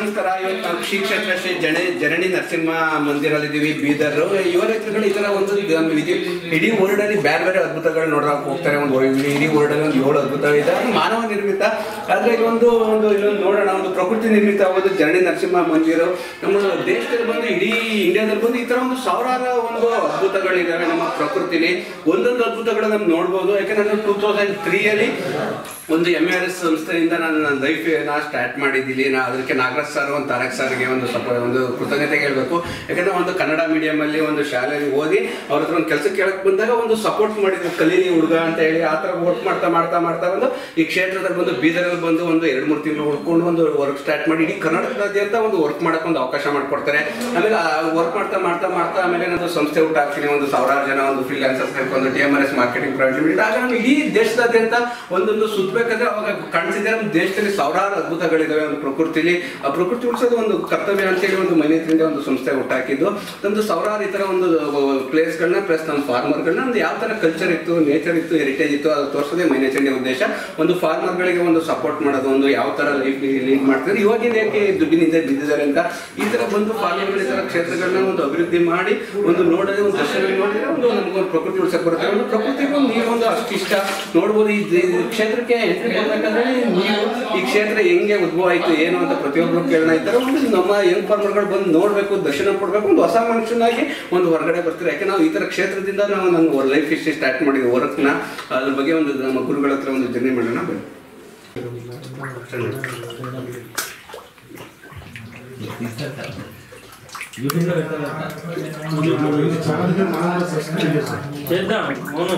ನಮಸ್ಕಾರ ಇವತ್ತು ನಾವು ಶ್ರೀ ಕ್ಷೇತ್ರ ಶ್ರೀ ಜನ ಜನನಿ ನರಸಿಂಹ ಮಂದಿರಲ್ಲಿದ್ದೀವಿ ಬೀದರ್ ಯುವ ರೈತರುಗಳು ಈ ತರ ಒಂದು ನಮ್ಮ ಇದು ಇಡೀ ವರ್ಲ್ಡ್ ಅಲ್ಲಿ ಬೇರೆ ಬೇರೆ ಅದ್ಭುತಗಳು ನೋಡಕ್ ಹೋಗ್ತಾರೆ ಒಂದು ಒಳ್ಳೆ- ಇಡೀ ವರ್ಲ್ಡ್ ಅಲ್ಲಿ ಒಂದು ಏಳು ಅದ್ಭುತ ಇದೆ ಅದು ಮಾನವ ನಿರ್ಮಿತ ಆದ್ರೆ ಇದೊಂದು ಒಂದು ಇದೊಂದು ನೋಡೋಣ ಒಂದು ಪ್ರಕೃತಿ ನಿರ್ಮಿತ ಒಂದು ಜನನಿ ನರಸಿಂಹ ಮಂದಿರ ನಮ್ಮ ದೇಶದಲ್ಲಿ ಬಂದು ಇಡೀ ಇಂಡಿಯಾದಲ್ಲಿ ಬಂದು ಈ ತರ ಒಂದು ಸಾವಿರಾರು ಒಂದು ಅದ್ಭುತಗಳಿದಾವೆ ನಮ್ಮ ಪ್ರಕೃತಿಲಿ ಒಂದೊಂದು ಅದ್ಭುತಗಳು ನಾವು ನೋಡ್ಬೋದು ಯಾಕಂದ್ರೆ ನಾನು ಟೂ ತೌಸಂಡ್ ತ್ರೀಯಲ್ಲಿ ಒಂದು ಎಮ್ ಆರ್ ಎಸ್ ಸಂಸ್ಥೆಯಿಂದ ನಾನು ನನ್ನ ಲೈಫ್ ನಾ ಸ್ಟಾರ್ಟ್ ಮಾಡಿದ್ದೀನಿ ನಾ ಅದಕ್ಕೆ ನಾಗರಾಜ್ ಸರ್ ಒಂದು ತಾರಕ್ ಸರ್ಗೆ ಒಂದು ಸ್ವಲ್ಪ ಒಂದು ಕೃತಜ್ಞತೆ ಹೇಳ್ಬೇಕು ಯಾಕಂದ್ರೆ ಒಂದು ಕನ್ನಡ ಮೀಡಿಯಂ ಅಲ್ಲಿ ಒಂದು ಶಾಲೆಯಲ್ಲಿ ಓದಿ ಅವ್ರ ಹತ್ರ ಒಂದು ಕೆಲಸ ಕೇಳಕ್ ಬಂದಾಗ ಒಂದು ಸಪೋರ್ಟ್ ಮಾಡಿದ್ರು ಕಲೀಲಿ ಹುಡುಗ ಅಂತ ಹೇಳಿ ಆ ಥರ ವರ್ಕ್ ಮಾಡ್ತಾ ಮಾಡ್ತಾ ಮಾಡ್ತಾ ಬಂದು ಈ ಕ್ಷೇತ್ರದಲ್ಲಿ ಬಂದು ಬೀದರಲ್ಲಿ ಬಂದು ಒಂದು ಎರಡು ಮೂರು ತಿಂಗಳು ಹುಡ್ಕೊಂಡು ಒಂದು ವರ್ಕ್ ಸ್ಟಾರ್ಟ್ ಮಾಡಿ ಇಡೀ ಕರ್ನಾಟಕದಾದ್ಯಂತ ಒಂದು ವರ್ಕ್ ಮಾಡಕ್ಕೆ ಒಂದು ಅವಕಾಶ ಮಾಡಿಕೊಡ್ತಾರೆ ಆಮೇಲೆ ವರ್ಕ್ ಮಾಡ್ತಾ ಮಾಡ್ತಾ ಮಾಡ್ತಾ ಆಮೇಲೆ ನಾನು ಸಂಸ್ಥೆ ಹುಟ್ಟು ಹಾಕ್ತೀನಿ ಒಂದು ಸಾವಿರಾರು ಜನ ಒಂದು ಫ್ರೀಲಾನ್ಸರ್ಸ್ ಒಂದು T M R S marketing private limited ಆಗ ನಾವು ಇಡೀ ದೇಶದಾದ್ಯಂತ ಒಂದೊಂದು ಸುತ್ತಬೇಕಾದ್ರೆ ಅವಾಗ ಕಾಣಿಸಿದ್ರೆ ನಮ್ಮ ದೇಶದಲ್ಲಿ ಸಾವಿರಾರು ಅದ್ಭುತಗಳಿದಾವೆ ಒಂದು ಪ್ರಕೃತಿಲಿ ಆ ಪ್ರಕೃತಿ ಉಳಿಸೋದು ಒಂದು ಕರ್ತವ್ಯ ಅಂತೇಳಿ ಒಂದು ಮೈನೇತ್ರಿಂದ ಒಂದು ಸಂಸ್ಥೆ ಹುಟ್ಟಾಕಿದ್ದು ನಮ್ದು ಸಾವಿರಾರು ಈ ಥರ ಒಂದು ಪ್ಲೇಸ್ಗಳನ್ನ ಪ್ಲಸ್ ನಮ್ಮ ಫಾರ್ಮರ್ಗಳನ್ನ ಒಂದು ಯಾವ ಥರ ಕಲ್ಚರ್ ಇತ್ತು ನೇಚರ್ ಇತ್ತು ಹೆರಿಟೇಜ್ ಇತ್ತು ಅದು ತೋರಿಸೋದೇ ಮೈನೇಚಂಡಿ ಉದ್ದೇಶ ಒಂದು ಫಾರ್ಮರ್ಗಳಿಗೆ ಒಂದು ಸಪೋರ್ಟ್ ಮಾಡೋದು ಒಂದು ಯಾವ ಥರ ಲೈಫ್ ಲೀಡ್ ಮಾಡ್ತಾರೆ ಇವಾಗಿನ ಯಾಕೆ ದುಡ್ಡಿನಿಂದ ಬಿದ್ದಿದ್ದಾರೆ ಅಂತ ಈ ಥರ ಬಂದು ಫಾರ್ಮರ್ಗಳ ಈ ಥರ ಕ್ಷೇತ್ರಗಳನ್ನ ಒಂದು ಅಭಿವೃದ್ಧಿ ಮಾಡಿ ಒಂದು ನೋಡೋದೇ ಒಂದು ದರ್ಶನ ನೋಡಿದ್ರೆ ಒಂದು ನಮಗೊಂದು ಪ್ರಕೃತಿ ಉಳಿಸಕ್ಕೆ ಬರುತ್ತೆ ಒಂದು ಪ್ರಕೃತಿಗೆ ಒಂದು ನೀರು ಒಂದು ಅಷ್ಟು ಇಷ್ಟ ನೋಡ್ಬೋದು ಈ ಈ ಕ್ಷೇತ್ರಕ್ಕೆ ಎಂಟ್ರಿ ಕೊಡ್ಬೇಕಂದ್ರೆ ನೀರು ಈ ಕ್ಷೇತ್ರ ಹೆಂಗೆ ಉದ್ಭವ ಆಯ್ತು ಏನು ಅಂತ ಪ್ರತಿಯೊಬ್ಬರು ಕೇಳೋಣ ಇದ್ದಾರೆ ಒಂದು ನಮ್ಮ ಯಂಗ್ ಫಾರ್ಮರ್ಗಳು ಬಂದು ನೋಡಬೇಕು ದರ್ಶನ ಕೊಡಬೇಕು ಒಂದು ಹೊಸ ಮನುಷ್ಯನಾಗಿ ಒಂದು ಹೊರಗಡೆ ಬರ್ತಾರೆ ಯಾಕೆ ನಾವು ಈ ಥರ ಕ್ಷೇತ್ರದಿಂದ ನಾವು ನನ್ನ ಲೈಫ್ ಹಿಸ್ಟ್ರಿ ಸ್ಟಾರ್ಟ್ ಮಾಡಿದ್ವಿ ವರ್ಕ್ನ ಅದ್ರ ಬಗ್ಗೆ ಒಂದು ನಮ್ಮ ಗುರುಗಳ ಹತ್ರ ಒಂದು ಜರ್ನಿ ಮಾಡೋಣ ಬನ್ನಿ చేద్దాం అవును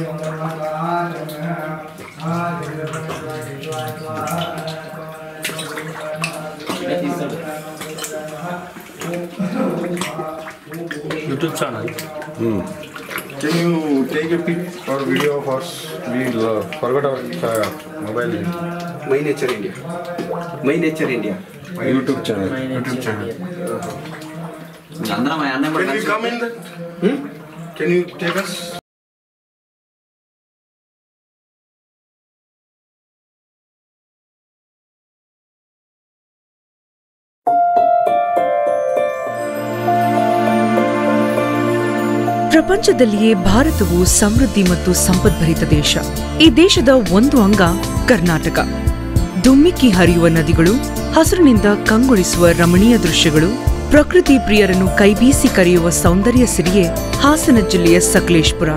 YouTube channel Can you take a pic or video of us? We uh, forgot our uh, mobile. My nature India my nature India YouTube channel. YouTube channel అందరం అన్నీ Can we come in? That? Can you take us? ಪ್ರಪಂಚದಲ್ಲಿಯೇ ಭಾರತವು ಸಮೃದ್ಧಿ ಮತ್ತು ಸಂಪದ್ಭರಿತ ದೇಶ ಈ ದೇಶದ ಒಂದು ಅಂಗ ಕರ್ನಾಟಕ ದುಮ್ಮಿಕ್ಕಿ ಹರಿಯುವ ನದಿಗಳು ಹಸಿರಿನಿಂದ ಕಂಗೊಳಿಸುವ ರಮಣೀಯ ದೃಶ್ಯಗಳು ಪ್ರಕೃತಿ ಪ್ರಿಯರನ್ನು ಕೈಬೀಸಿ ಕರೆಯುವ ಸೌಂದರ್ಯ ಸಿರಿಯೇ ಹಾಸನ ಜಿಲ್ಲೆಯ ಸಕಲೇಶ್ಪುರ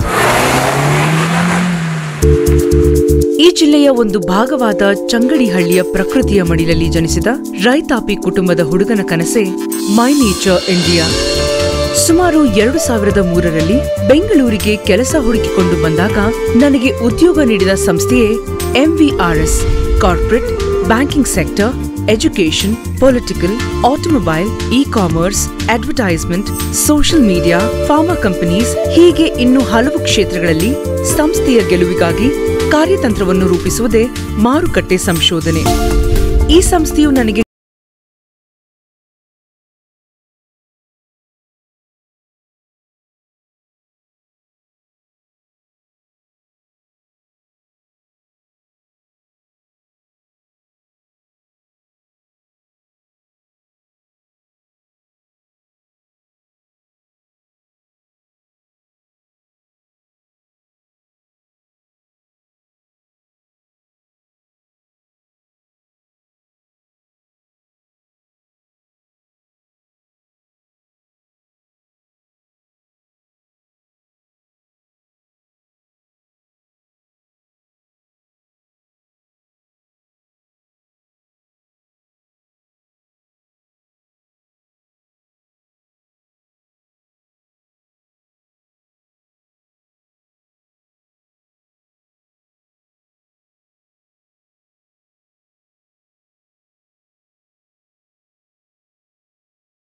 ಈ ಜಿಲ್ಲೆಯ ಒಂದು ಭಾಗವಾದ ಚಂಗಡಿಹಳ್ಳಿಯ ಪ್ರಕೃತಿಯ ಮಡಿಲಲ್ಲಿ ಜನಿಸಿದ ರೈತಾಪಿ ಕುಟುಂಬದ ಹುಡುಗನ ಕನಸೆ ಮೈ ನೇಚರ್ ಇಂಡಿಯಾ ಸುಮಾರು ಎರಡು ಸಾವಿರದ ಮೂರರಲ್ಲಿ ಬೆಂಗಳೂರಿಗೆ ಕೆಲಸ ಹುಡುಕಿಕೊಂಡು ಬಂದಾಗ ನನಗೆ ಉದ್ಯೋಗ ನೀಡಿದ ಸಂಸ್ಥೆಯೇ MVRS corporate banking sector education political automobile e commerce advertisement social media pharma companies ಹೀಗೆ ಇನ್ನು ಹಲವು ಕ್ಷೇತ್ರಗಳಲ್ಲಿ ಸಂಸ್ಥೆಯ ಗೆಲುವಿಗಾಗಿ ಕಾರ್ಯತಂತ್ರವನ್ನು ರೂಪಿಸುವುದೇ ಮಾರುಕಟ್ಟೆ ಸಂಶೋಧನೆ ಈ ಸಂಸ್ಥೆಯು ನನಗೆ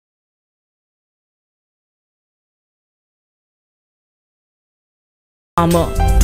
ಆಮ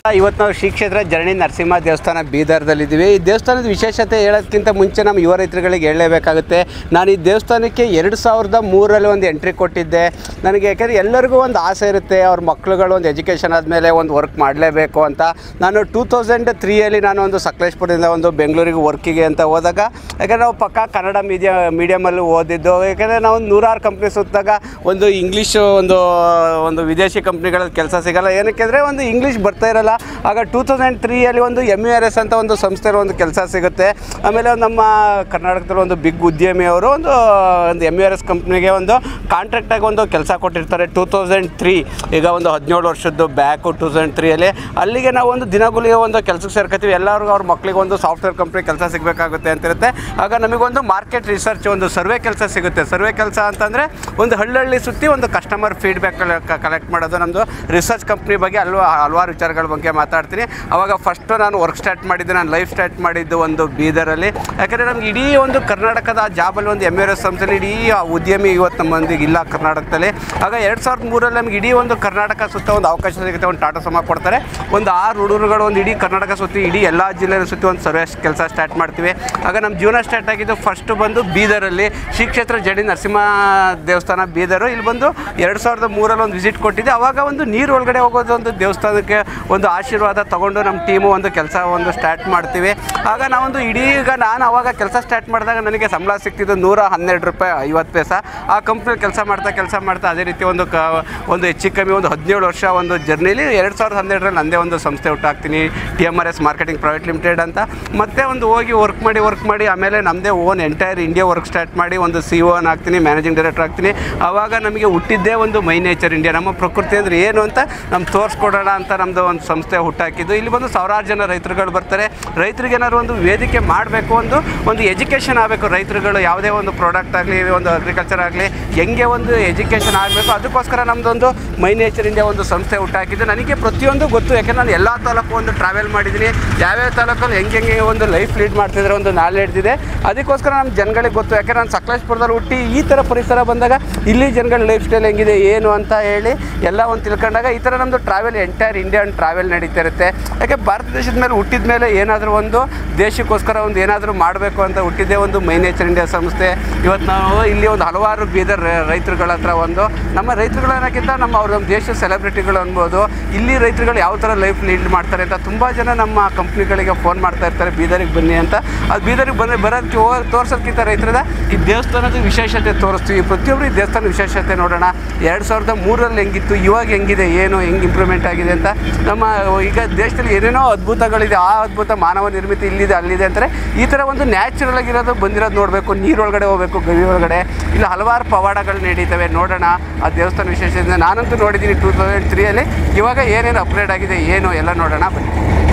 ಇವತ್ತು ನಾವು ಶ್ರೀ ಕ್ಷೇತ್ರ ಜರಣಿ ನರಸಿಂಹ ದೇವಸ್ಥಾನ ಬೀದರ್ದಲ್ಲಿದ್ದೀವಿ ಈ ದೇವಸ್ಥಾನದ ವಿಶೇಷತೆ ಹೇಳೋದಕ್ಕಿಂತ ಮುಂಚೆ ನಮ್ಮ ಯುವ ರೈತರುಗಳಿಗೆ ಹೇಳಲೇಬೇಕಾಗುತ್ತೆ ನಾನು ಈ ದೇವಸ್ಥಾನಕ್ಕೆ ಎರಡು ಸಾವಿರದ ಮೂರರಲ್ಲಿ ಒಂದು ಎಂಟ್ರಿ ಕೊಟ್ಟಿದ್ದೆ ನನಗೆ ಯಾಕೆಂದರೆ ಎಲ್ಲರಿಗೂ ಒಂದು ಆಸೆ ಇರುತ್ತೆ ಅವ್ರ ಮಕ್ಳುಗಳು ಒಂದು ಎಜುಕೇಷನ್ ಆದಮೇಲೆ ಒಂದು ವರ್ಕ್ ಮಾಡಲೇಬೇಕು ಅಂತ ನಾನು ಟೂ ತೌಸಂಡ್ ತ್ರೀಯಲ್ಲಿ ನಾನು ಒಂದು ಸಕಲೇಶ್ಪುರದಿಂದ ಒಂದು ಬೆಂಗಳೂರಿಗೆ ವರ್ಕಿಗೆ ಅಂತ ಹೋದಾಗ ಯಾಕಂದರೆ ನಾವು ಪಕ್ಕ ಕನ್ನಡ ಮೀಡಿಯಾ ಮೀಡಿಯಮಲ್ಲಿ ಓದಿದ್ದು ಯಾಕಂದರೆ ನಾವು ಒಂದು ನೂರಾರು ಕಂಪ್ನಿ ಸುತ್ತಾಗ ಒಂದು ಇಂಗ್ಲೀಷ್ ಒಂದು ಒಂದು ವಿದೇಶಿ ಕಂಪ್ನಿಗಳಲ್ಲಿ ಕೆಲಸ ಸಿಗಲ್ಲ ಏನಕ್ಕೆ ಅಂದರೆ ಒಂದು ಇಂಗ್ಲೀಷ್ ಬರ್ತಾ ಇರಲ್ಲ ಆಗ ಟೂ ತೌಸಂಡ್ ತ್ರೀಯಲ್ಲಿ ಒಂದು ಎಮ್ ಯು ಆರ್ ಎಸ್ ಅಂತ ಒಂದು ಸಂಸ್ಥೆಯಲ್ಲಿ ಒಂದು ಕೆಲಸ ಸಿಗುತ್ತೆ ಆಮೇಲೆ ನಮ್ಮ ಕರ್ನಾಟಕದಲ್ಲಿ ಒಂದು ಬಿಗ್ ಉದ್ಯಮಿ ಅವರು ಒಂದು ಒಂದು ಎಮ್ ಯು ಆರ್ ಎಸ್ ಕಂಪ್ನಿಗೆ ಒಂದು ಕಾಂಟ್ರಾಕ್ಟಾಗಿ ಒಂದು ಕೆಲಸ ಕೊಟ್ಟಿರ್ತಾರೆ ಟೂ ತೌಸಂಡ್ ತ್ರೀ ಈಗ ಒಂದು ಹದಿನೇಳು ವರ್ಷದ್ದು ಬ್ಯಾಕು ಟೂ ತೌಸಂಡ್ ತ್ರೀಯಲ್ಲಿ ಅಲ್ಲಿಗೆ ನಾವು ಒಂದು ದಿನಗೂಲಿಗೆ ಒಂದು ಕೆಲಸಕ್ಕೆ ಸೇರ್ಕೊತೀವಿ ಎಲ್ಲರಿಗೂ ಅವ್ರ ಮಕ್ಕಳಿಗೆ ಒಂದು ಸಾಫ್ಟ್ವೇರ್ ಕಂಪ್ನಿ ಕೆಲಸ ಸಿಗಬೇಕಾಗುತ್ತೆ ಅಂತಿರುತ್ತೆ ಆಗ ನಮಗೊಂದು ಮಾರ್ಕೆಟ್ ರಿಸರ್ಚ್ ಒಂದು ಸರ್ವೆ ಕೆಲಸ ಸಿಗುತ್ತೆ ಸರ್ವೆ ಕೆಲಸ ಅಂತಂದರೆ ಒಂದು ಹಳ್ಳಹಳ್ಳಿ ಸುತ್ತಿ ಒಂದು ಕಸ್ಟಮರ್ ಫೀಡ್ಬ್ಯಾಕ್ ಕಲೆಕ್ಟ್ ಮಾಡೋದು ನಮ್ಮದು ರಿಸರ್ಚ್ ಕಂಪ್ನಿ ಬಗ್ಗೆ ಹಲ್ವ ಹಲವಾರು ವಿಚಾರಗಳ ಬಗ್ಗೆ ಮಾತಾಡ್ತೀನಿ ಅವಾಗ ಫಸ್ಟು ನಾನು ವರ್ಕ್ ಸ್ಟಾರ್ಟ್ ಮಾಡಿದ್ದು ನಾನು ಲೈಫ್ ಸ್ಟಾರ್ಟ್ ಮಾಡಿದ್ದು ಒಂದು ಬೀದರಲ್ಲಿ ಯಾಕಂದರೆ ನಮ್ಗೆ ಇಡೀ ಒಂದು ಕರ್ನಾಟಕದ ಜಾಬಲ್ಲಿ ಒಂದು ಎಮ್ ಆರ್ ಎಸ್ ಸಂಸ್ಥೆಯಲ್ಲಿ ಇಡೀ ಆ ಉದ್ಯಮಿ ಇವತ್ತು ನಮ್ಮ ಮಂದಿಗೆ ಇಲ್ಲ ಕರ್ನಾಟಕದಲ್ಲಿ ಆಗ ಎರಡು ಸಾವಿರದ ಮೂರಲ್ಲಿ ನಮ್ಗೆ ಇಡೀ ಒಂದು ಕರ್ನಾಟಕ ಸುತ್ತ ಒಂದು ಅವಕಾಶ ಸಿಗುತ್ತೆ ಒಂದು ಟಾಟಾ ಸಮ ಕೊಡ್ತಾರೆ ಒಂದು ಆರು ಹುಡುಗರುಗಳು ಒಂದು ಇಡೀ ಕರ್ನಾಟಕ ಸುತ್ತಿ ಇಡೀ ಎಲ್ಲ ಜಿಲ್ಲೆನ ಸುತ್ತಿ ಒಂದು ಸರ್ವೆ ಕೆಲಸ ಸ್ಟಾರ್ಟ್ ಮಾಡ್ತೀವಿ ಆಗ ನಮ್ಮ ಜೀವನ ಸ್ಟಾರ್ಟ್ ಆಗಿದ್ದು ಫಸ್ಟ್ ಬಂದು ಬೀದರಲ್ಲಿ ಶ್ರೀ ಕ್ಷೇತ್ರ ಜಡಿ ನರಸಿಂಹ ದೇವಸ್ಥಾನ ಬೀದರು ಇಲ್ಲಿ ಬಂದು ಎರಡು ಸಾವಿರದ ಮೂರಲ್ಲಿ ಒಂದು ವಿಸಿಟ್ ಕೊಟ್ಟಿದ್ದೆ ಅವಾಗ ಒಂದು ನೀರು ಒಳಗಡೆ ಹೋಗೋದು ಒಂದು ದೇವಸ್ಥಾನಕ್ಕೆ ಒಂದು ಆಶೀರ್ವಾದ ತಗೊಂಡು ನಮ್ಮ ಟೀಮು ಒಂದು ಕೆಲಸ ಒಂದು ಸ್ಟಾರ್ಟ್ ಮಾಡ್ತೀವಿ ಆಗ ನಾವೊಂದು ಇಡೀ ಈಗ ನಾನು ಅವಾಗ ಕೆಲಸ ಸ್ಟಾರ್ಟ್ ಮಾಡಿದಾಗ ನನಗೆ ಸಂಬಳ ಸಿಗ್ತಿದ್ದು ನೂರ ಹನ್ನೆರಡು ರೂಪಾಯಿ ಐವತ್ತು ಪೈಸಾ ಆ ಕಂಪ್ನಿ ಕೆಲಸ ಮಾಡ್ತಾ ಕೆಲಸ ಮಾಡ್ತಾ ಅದೇ ರೀತಿ ಒಂದು ಕ ಒಂದು ಹೆಚ್ಚು ಕಮ್ಮಿ ಒಂದು ಹದಿನೇಳು ವರ್ಷ ಒಂದು ಜರ್ನಿಲಿ ಎರಡು ಸಾವಿರದ ಹನ್ನೆರಡರಲ್ಲಿ ನಂದೇ ಒಂದು ಸಂಸ್ಥೆ ಹುಟ್ಟಾಕ್ತೀನಿ T M R S marketing private limited ಅಂತ ಮತ್ತೆ ಒಂದು ಹೋಗಿ ವರ್ಕ್ ಮಾಡಿ ವರ್ಕ್ ಮಾಡಿ ಆಮೇಲೆ ನಮ್ಮದೇ own entire India work start ಮಾಡಿ ಒಂದು ಸಿ ಒ ಆಗ್ತೀನಿ ಮ್ಯಾನೇಜಿಂಗ್ ಡೈರೆಕ್ಟರ್ ಆಗ್ತೀನಿ ಆವಾಗ ನಮಗೆ ಹುಟ್ಟಿದ್ದೇ ಒಂದು ಮೈ ನೇಚರ್ ಇಂಡಿಯಾ ನಮ್ಮ ಪ್ರಕೃತಿ ಅಂದರೆ ಏನು ಅಂತ ನಮ್ಮ ತೋರಿಸ್ಕೊಡೋಣ ಅಂತ ನಮ್ಮದು ಒಂದು ಸಂಸ್ಥೆ ಹುಟ್ಟಾಕಿದ್ದು ಇಲ್ಲಿ ಬಂದು ಸಾವಿರಾರು ಜನ ರೈತರುಗಳು ಬರ್ತಾರೆ ರೈತರಿಗೆ ಏನಾದ್ರು ಒಂದು ವೇದಿಕೆ ಮಾಡಬೇಕು ಒಂದು ಒಂದು ಎಜುಕೇಷನ್ ಆಗಬೇಕು ರೈತರುಗಳು ಯಾವುದೇ ಒಂದು ಪ್ರಾಡಕ್ಟ್ ಆಗಲಿ ಒಂದು ಅಗ್ರಿಕಲ್ಚರ್ ಆಗಲಿ ಹೆಂಗೆ ಒಂದು ಎಜುಕೇಷನ್ ಆಗಬೇಕು ಅದಕ್ಕೋಸ್ಕರ ನಮ್ಮದೊಂದು ಮೈ ನೇಚರ್ ಇಂಡಿಯಾ ಒಂದು ಸಂಸ್ಥೆ ಹುಟ್ಟಾಕಿದ್ದು ನನಗೆ ಪ್ರತಿಯೊಂದು ಗೊತ್ತು ಯಾಕೆಂದ್ರೆ ನಾನು ಎಲ್ಲ ತಾಲೂಕು ಒಂದು ಟ್ರಾವೆಲ್ ಮಾಡಿದ್ದೀನಿ ಯಾವ್ಯಾವ ತಾಲೂಕಲ್ಲಿ ಹೆಂಗೆ ಹೆಂಗೆ ಒಂದು ಲೈಫ್ ಲೀಡ್ ಮಾಡ್ತಿದ್ರೆ ಒಂದು ನಾಲೆಡ್ಜ್ ಇದೆ ಅದಕ್ಕೋಸ್ಕರ ನಮ್ಮ ಜನಗಳಿಗೆ ಗೊತ್ತು ಯಾಕಂದ್ರೆ ನಾನು ಸಕಲೇಶ್ಪುರದಲ್ಲಿ ಹುಟ್ಟಿ ಈ ಥರ ಪರಿಸರ ಬಂದಾಗ ಇಲ್ಲಿ ಜನಗಳ ಲೈಫ್ ಸ್ಟೈಲ್ ಹೆಂಗಿದೆ ಏನು ಅಂತ ಹೇಳಿ ಎಲ್ಲ ಒಂದು ತಿಳ್ಕೊಂಡಾಗ ಈ ಥರ ನಮ್ಮದು ಟ್ರಾವೆಲ್ ಎಂಟೈರ್ ಇಂಡಿಯನ್ ಟ್ರಾವೆಲ್ ನಡೀತಾ ಇರುತ್ತೆ ಯಾಕೆ ಭಾರತ ದೇಶದ ಮೇಲೆ ಹುಟ್ಟಿದ ಮೇಲೆ ಏನಾದರೂ ಒಂದು ದೇಶಕ್ಕೋಸ್ಕರ ಒಂದು ಏನಾದರೂ ಮಾಡಬೇಕು ಅಂತ ಹುಟ್ಟಿದ್ದೇ ಒಂದು ಮೈ ನೇಚರ್ ಇಂಡಿಯಾ ಸಂಸ್ಥೆ ಇವತ್ತು ನಾವು ಇಲ್ಲಿ ಒಂದು ಹಲವಾರು ಬೀದರ್ ರೈ- ರೈತರುಗಳ ಹತ್ರ ಒಂದು ನಮ್ಮ ರೈತರುಗಳು ಅನ್ನೋಕ್ಕಿಂತ ನಮ್ಮ ಅವ್ರ ನಮ್ಮ ದೇಶದ ಸೆಲೆಬ್ರಿಟಿಗಳು ಅನ್ಬೋದು ಇಲ್ಲಿ ರೈತರುಗಳು ಯಾವ ಥರ ಲೈಫ್ ಲೀಡ್ ಮಾಡ್ತಾರೆ ಅಂತ ತುಂಬ ಜನ ನಮ್ಮ ಕಂಪ್ನಿಗಳಿಗೆ ಫೋನ್ ಮಾಡ್ತಾ ಇರ್ತಾರೆ ಬೀದರಿಗೆ ಬನ್ನಿ ಅಂತ ಅದು ಬೀದರಿಗೆ ಬಂದರೆ ಬರೋದಕ್ಕೆ ಹೋಗಿ ತೋರ್ಸೋದಕ್ಕಿಂತ ರೈತರದ ಈ ದೇವಸ್ಥಾನದ ವಿಶೇಷತೆ ತೋರಿಸ್ತೀವಿ ಪ್ರತಿಯೊಬ್ಬರು ಈ ದೇವಸ್ಥಾನ ವಿಶೇಷತೆ ನೋಡೋಣ ಎರಡು ಸಾವಿರದ ಮೂರರಲ್ಲಿ ಹೆಂಗಿತ್ತು ಇವಾಗ ಹೆಂಗಿದೆ ಏನು ಹೆಂಗೆ ಇಂಪ್ರೂವ್ಮೆಂಟ್ ಆಗಿದೆ ಅಂತ ನಮ್ಮ ಈಗ ದೇಶದಲ್ಲಿ ಏನೇನೋ ಅದ್ಭುತಗಳಿದೆ ಆ ಅದ್ಭುತ ಮಾನವ ನಿರ್ಮಿತಿ ಇಲ್ಲಿದೆ ಅಲ್ಲಿದೆ ಅಂತಾರೆ ಈ ಥರ ಒಂದು ನ್ಯಾಚುರಲ್ ಆಗಿರೋದು ಬಂದಿರೋದು ನೋಡಬೇಕು ನೀರೊಳಗಡೆ ಹೋಗಬೇಕು ಗವಿ ಒಳಗಡೆ ಇಲ್ಲಿ ಹಲವಾರು ಪವಾಡಗಳು ನಡೀತವೆ ನೋಡೋಣ ಆ ದೇವಸ್ಥಾನ ವಿಶೇಷತೆ ನಾನಂತೂ ನೋಡಿದ್ದೀನಿ ಟೂ ತೌಸಂಡ್ ತ್ರೀಯಲ್ಲಿ ಇವಾಗ ಏನೇನು ಅಪ್ಗ್ರೇಡ್ ಆಗಿದೆ ಏನು ಎಲ್ಲ ನೋಡೋಣ ಬನ್ನಿ